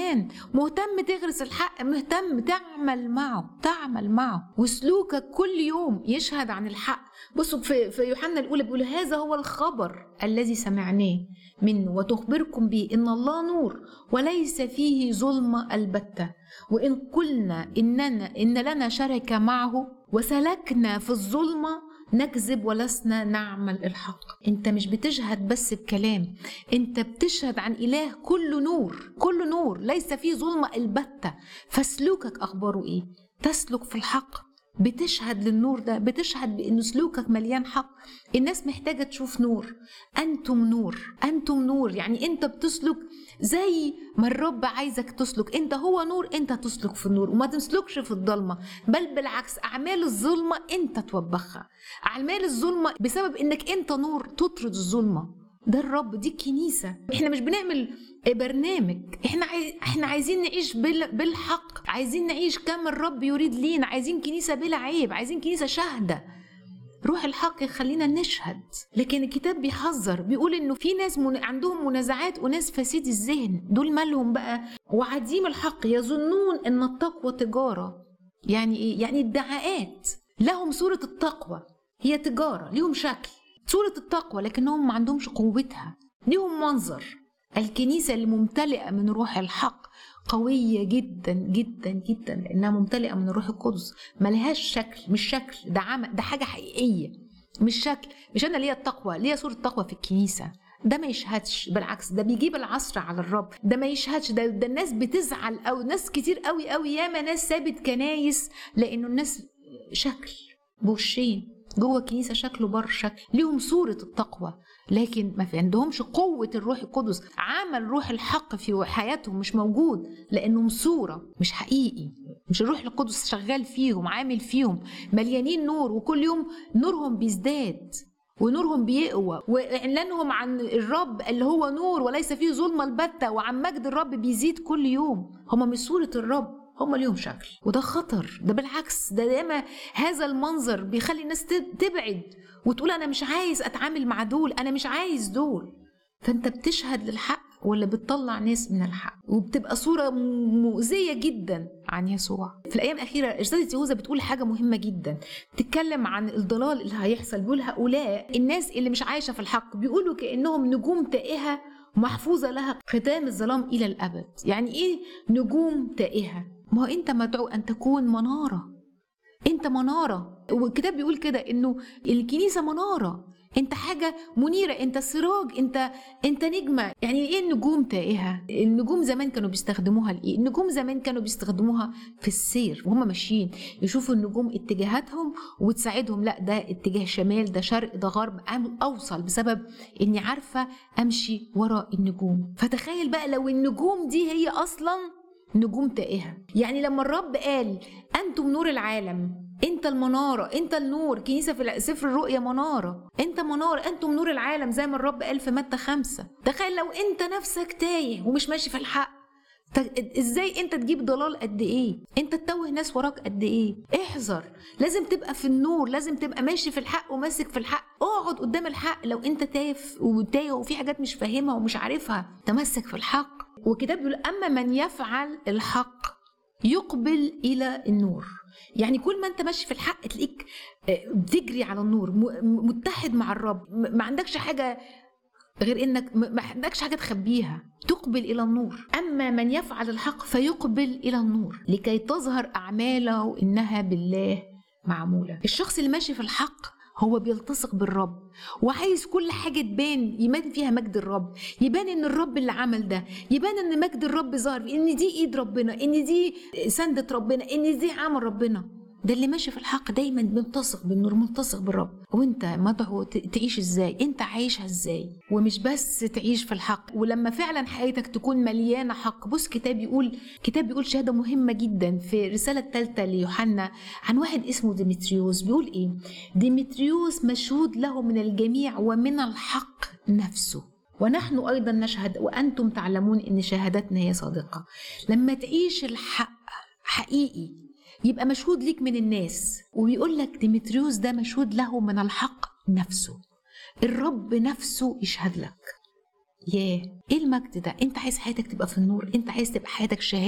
كمان مهتم تغرس الحق مهتم تعمل معه تعمل معه وسلوكك كل يوم يشهد عن الحق بصوا في, في يوحنا الاولى بيقول هذا هو الخبر الذي سمعناه منه وتخبركم به ان الله نور وليس فيه ظلمه البته وان قلنا اننا ان لنا شركه معه وسلكنا في الظلمه نكذب ولسنا نعمل الحق انت مش بتشهد بس بكلام انت بتشهد عن اله كله نور كله نور ليس فيه ظلمه البته فسلوكك اخباره ايه تسلك في الحق بتشهد للنور ده بتشهد بان سلوكك مليان حق الناس محتاجه تشوف نور انتم نور انتم نور يعني انت بتسلك زي ما الرب عايزك تسلك انت هو نور انت تسلك في النور وما تسلكش في الضلمه بل بالعكس اعمال الظلمه انت توبخها اعمال الظلمه بسبب انك انت نور تطرد الظلمه ده الرب دي الكنيسه احنا مش بنعمل برنامج احنا عاي... احنا عايزين نعيش بال... بالحق عايزين نعيش كما الرب يريد لينا عايزين كنيسه بلا عيب عايزين كنيسه شاهده روح الحق يخلينا نشهد لكن الكتاب بيحذر بيقول انه في ناس من... عندهم منازعات وناس فسيد الذهن دول مالهم بقى وعديم الحق يظنون ان التقوى تجاره يعني ايه يعني ادعاءات لهم صوره التقوى هي تجاره ليهم شكل صوره التقوى لكنهم ما عندهمش قوتها ليهم منظر الكنيسة الممتلئة من روح الحق قوية جدا جدا جدا لأنها ممتلئة من الروح القدس ملهاش شكل مش شكل ده عمل ده حاجة حقيقية مش شكل مش أنا ليا التقوى ليا صورة تقوى في الكنيسة ده ما يشهدش بالعكس ده بيجيب العصر على الرب ده ما يشهدش ده, ده الناس بتزعل أو ناس كتير قوي قوي ياما ناس سابت كنايس لأنه الناس شكل بوشين جوه الكنيسه شكله بره شكل ليهم صوره التقوى لكن ما في عندهمش قوه الروح القدس عمل روح الحق في حياتهم مش موجود لانهم صوره مش حقيقي مش الروح القدس شغال فيهم عامل فيهم مليانين نور وكل يوم نورهم بيزداد ونورهم بيقوى واعلانهم عن الرب اللي هو نور وليس فيه ظلمه البته وعن مجد الرب بيزيد كل يوم هم مش صوره الرب هم ليهم شكل وده خطر ده بالعكس ده دايما هذا المنظر بيخلي الناس تبعد وتقول انا مش عايز اتعامل مع دول انا مش عايز دول فانت بتشهد للحق ولا بتطلع ناس من الحق وبتبقى صوره مؤذيه جدا عن يسوع في الايام الاخيره رساله يهوذا بتقول حاجه مهمه جدا بتتكلم عن الضلال اللي هيحصل بيقول هؤلاء الناس اللي مش عايشه في الحق بيقولوا كانهم نجوم تائهه محفوظه لها ختام الظلام الى الابد يعني ايه نجوم تائهه ما هو انت مدعو ان تكون مناره انت مناره والكتاب بيقول كده انه الكنيسه مناره انت حاجه منيره انت سراج انت انت نجمه يعني ايه النجوم تائهه النجوم زمان كانوا بيستخدموها لايه النجوم زمان كانوا بيستخدموها في السير وهم ماشيين يشوفوا النجوم اتجاهاتهم وتساعدهم لا ده اتجاه شمال ده شرق ده غرب اوصل بسبب اني عارفه امشي وراء النجوم فتخيل بقى لو النجوم دي هي اصلا نجوم تائهة يعني لما الرب قال أنتم نور العالم انت المناره انت النور كنيسه في سفر الرؤيا مناره انت مناره انتم نور العالم زي ما الرب قال في متى خمسة تخيل لو انت نفسك تايه ومش ماشي في الحق ازاي انت تجيب ضلال قد ايه انت تتوه ناس وراك قد ايه احذر لازم تبقى في النور لازم تبقى ماشي في الحق وماسك في الحق اقعد قدام الحق لو انت تايه وتايه وفي حاجات مش فاهمها ومش عارفها تمسك في الحق والكتاب بيقول اما من يفعل الحق يقبل الى النور يعني كل ما انت ماشي في الحق تلاقيك بتجري على النور متحد مع الرب ما عندكش حاجه غير انك ما عندكش حاجه تخبيها تقبل الى النور اما من يفعل الحق فيقبل الى النور لكي تظهر اعماله انها بالله معموله الشخص اللي ماشي في الحق هو بيلتصق بالرب وعايز كل حاجة تبان يبان فيها مجد الرب يبان ان الرب اللي عمل ده يبان ان مجد الرب ظهر ان دي ايد ربنا ان دي سندة ربنا ان دي عمل ربنا ده اللي ماشي في الحق دايما ملتصق بالنور ملتصق بالرب وانت مدعو تعيش ازاي انت عايشها ازاي ومش بس تعيش في الحق ولما فعلا حياتك تكون مليانه حق بص كتاب يقول كتاب بيقول شهاده مهمه جدا في الرساله الثالثه ليوحنا عن واحد اسمه ديمتريوس بيقول ايه ديمتريوس مشهود له من الجميع ومن الحق نفسه ونحن ايضا نشهد وانتم تعلمون ان شهادتنا هي صادقه لما تعيش الحق حقيقي يبقى مشهود ليك من الناس وبيقول لك ديمتريوس ده مشهود له من الحق نفسه الرب نفسه يشهد لك ياه ايه المجد ده انت عايز حياتك تبقى في النور انت عايز تبقى حياتك شهاده